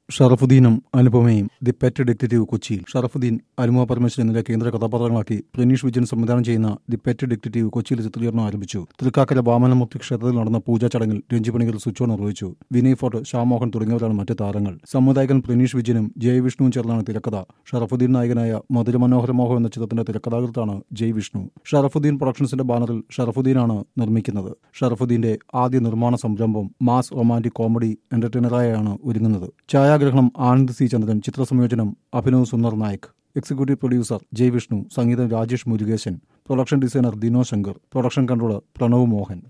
ഷറഫുദ്ദീനും അനുപമയും the pet detective കൊച്ചിയിൽ ഷറഫുദ്ദീൻ അനുപമ പരമേശ്വരൻ എന്നിവരെ കേന്ദ്ര കഥാപാത്രങ്ങളാക്കി പ്രണീഷ് വിജയൻ സംവിധാനം ചെയ്യുന്ന ദി പെറ്റ് ഡിക്റ്റേറ്റീവ് കൊച്ചിയിൽ ചിത്രീകരണം ആരംഭിച്ചു തൃക്കാക്കര വാമനമൂർത്തി ക്ഷേത്രത്തിൽ നടന്ന പൂജാ ചടങ്ങിൽ രഞ്ജി പണിക്കർ സ്വിച്ച് ഓൺ നിർവഹിച്ചു വിനയ് ഫോർട്ട് ഷാമോഹൻ തുടങ്ങിയവരാണ് മറ്റ് താരങ്ങൾ സംവിധായകൻ പ്രണീഷ് വിജയനും ജയ് വിഷ്ണുവും ചേർന്നാണ് തിരക്കഥ ഷറഫുദ്ദീൻ നായകനായ മധുര മനോഹര മോഹം എന്ന ചിത്രത്തിന്റെ തിരക്കഥാകൃത്താണ് ജയ് വിഷ്ണു ഷറഫുദ്ദീൻ പ്രൊഡക്ഷൻസിന്റെ ബാനറിൽ ഷറഫുദ്ദീനാണ് നിർമ്മിക്കുന്നത് ഷറഫുദ്ദീന്റെ ആദ്യ നിർമ്മാണ സംരംഭം മാസ് റൊമാന്റിക് കോമഡി എന്റർടൈനറായാണ് ഒരുങ്ങുന്നത് ഛായാഗ്രഹണം ആനന്ദ് സി ചന്ദ്രൻ ചിത്രസംയോജനം അഭിനവ് സുന്ദർ നായക് എക്സിക്യൂട്ടീവ് പ്രൊഡ്യൂസർ ജയ് വിഷ്ണു സംഗീതം Rajesh Murukesan production designer Dino Shankar production controller Pranav Mohan